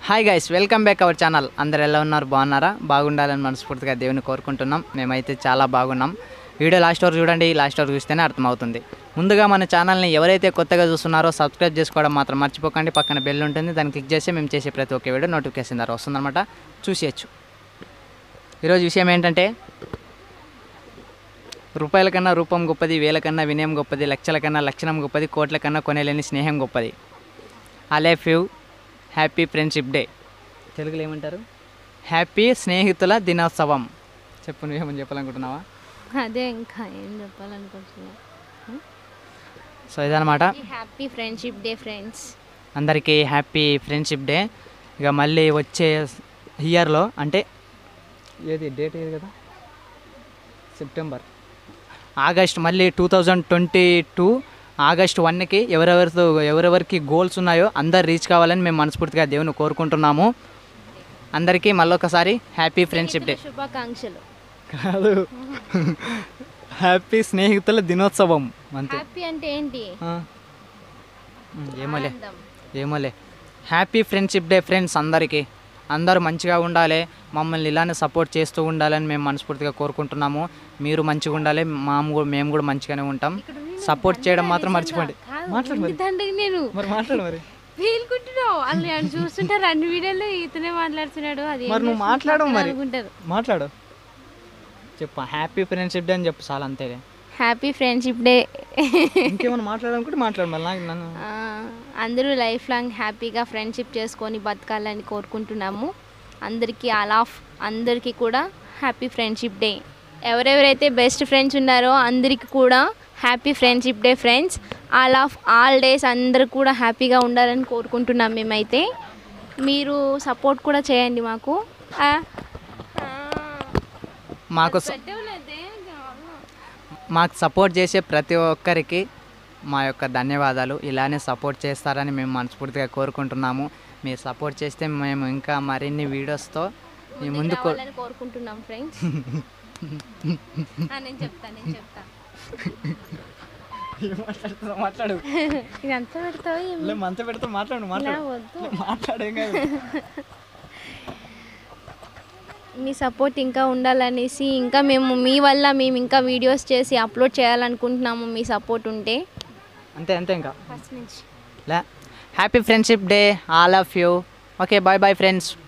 Hi guys welcome back our channel అందరు ఎలా ఉన్నారు బాగున్నారా బాగుండాలని మనస్ఫూర్తిగా దేవుని కోరుకుంటున్నాం మేమైతే చాలా బాగున్నాం వీడియో లాస్ట్ వరకు చూడండి లాస్ట్ వరకు చూస్తేనే అర్థమవుతుంది ముందుగా మన ఛానల్ని ఎవరైతే కొత్తగా చూస్తున్నారో సబ్స్క్రైబ్ చేసుకోవడం మాత్రం మర్చిపోకండి పక్కన బెల్ ఉంటుంది దాన్ని క్లిక్ చేస్తే మేము చేసే ప్రతి ఒక్క వీడియో నోటిఫికేషన్ ద్వారా వస్తుందన్నమాట చూసేయచ్చు ఈరోజు విషయం ఏంటంటే రూపాయల కన్నా రూపం గొప్పది వేల కన్నా వినయం గొప్పది లక్షల కన్నా లక్షణం గొప్పది కోట్ల కన్నా కొనేలేని స్నేహం గొప్పది అలైఫ్ యూ హ్యాపీ ఫ్రెండ్షిప్ డే తెలుగులో ఏమంటారు హ్యాపీ స్నేహితుల దినోత్సవం చెప్పు నువ్వేమని చెప్పాలనుకుంటున్నావా అదే ఇంకా ఏం చెప్పాలనుకుంటున్నా సో ఇదనమాట హ్యాపీ ఫ్రెండ్షిప్ డే ఫ్రెండ్స్ అందరికీ హ్యాపీ ఫ్రెండ్షిప్ డే ఇక మళ్ళీ వచ్చే ఇయర్లో అంటే ఏది డేట్ ఏది కదా సెప్టెంబర్ ఆగస్ట్ మళ్ళీ two thousand twenty two August వన్కి ఎవరెవరితో ఎవరెవరికి గోల్స్ ఉన్నాయో అందరు రీచ్ కావాలని మేము మనస్ఫూర్తిగా దేవుని కోరుకుంటున్నాము అందరికీ మళ్ళొకసారి హ్యాపీ ఫ్రెండ్షిప్ డే శుభాకాంక్షలు కాదు హ్యాపీ స్నేహితుల దినోత్సవం అంతే హ్యాపీ అంటే ఏంటి ఆ. ఉమ్, ఏమోలే ఆనందం. ఏమోలే హ్యాపీ ఫ్రెండ్షిప్ డే ఫ్రెండ్స్ అందరికీ అందరూ మంచిగా ఉండాలి మమ్మల్ని ఇలానే సపోర్ట్ చేస్తూ ఉండాలని మేము మనస్ఫూర్తిగా కోరుకుంటున్నాము మీరు మంచిగా ఉండాలి మాము కూడా మేము కూడా మంచిగానే ఉంటాం సపోర్ట్ చేయడం మాత్రం మర్చిపోండి కాదు, మాట్లాడు మరి ఇంటి తండ్రికి నేను మరి మాట్లాడు మరి పేలుకుంటున్నావు వాళ్ళు నేను చూస్తుంటారు అన్ని వీడియోలో ఇతనే మాట్లాడుతున్నాడు అది మరి నువ్వు మాట్లాడు మరి అనుకుంటారు మాట్లాడు చెప్పు హ్యాపీ ఫ్రెండ్షిప్ డే అని చెప్పు చాలా అంతే హ్యాపీ ఫ్రెండ్షిప్ డే ఇంకేమైనా మాట్లాడాలనుకుంటే మాట్లాడు మళ్ళీ నాకు నన్ను అందరూ లైఫ్ లాంగ్ హ్యాపీగా ఫ్రెండ్షిప్ చేసుకొని బతకాలని కోరుకుంటున్నాము అందరికీ ఆల్ ఆఫ్ అందరికీ కూడా హ్యాపీ ఫ్రెండ్షిప్ డే ఎవరెవరైతే బెస్ట్ ఫ్రెండ్స్ ఉన్నారో అందరికీ కూడా happy friendship day friends all of all days అందరూ కూడా హ్యాపీగా ఉండాలని కోరుకుంటున్నాం మేమైతే మీరు సపోర్ట్ కూడా చేయండి మాకు ఆ. మాకు స- మాకు సపోర్ట్ చేసే ప్రతి ఒక్కరికి మా యొక్క ధన్యవాదాలు ఇలానే సపోర్ట్ చేస్తారని మేము మనస్ఫూర్తిగా కోరుకుంటున్నాము మీరు సపోర్ట్ చేస్తే మేము ఇంకా మరిన్ని వీడియోస్తో మీ ముందుకు రావాలని కోరుకుంటున్నాం ఫ్రెండ్స్ నేను చెప్తాను నేను చెప్తాను మాట్లాడు ఇదంతా పెడతావు ఏమి? మంచ పెడితే మాట్లాడు ఇలా మాట్లాడు వద్దు మాట్లాడేం కాదు మీ సపోర్ట్ ఇంకా ఉండాలనేసి ఇంకా మేము మీ వల్ల మేము ఇంకా వీడియోస్ చేసి అప్లోడ్ చేయాలనుకుంటున్నాము మీ సపోర్ట్ ఉంటే అంతే అంతే ఇంకా ఫస్ట్ నుంచి లే happy friendship day all of you okay bye bye friends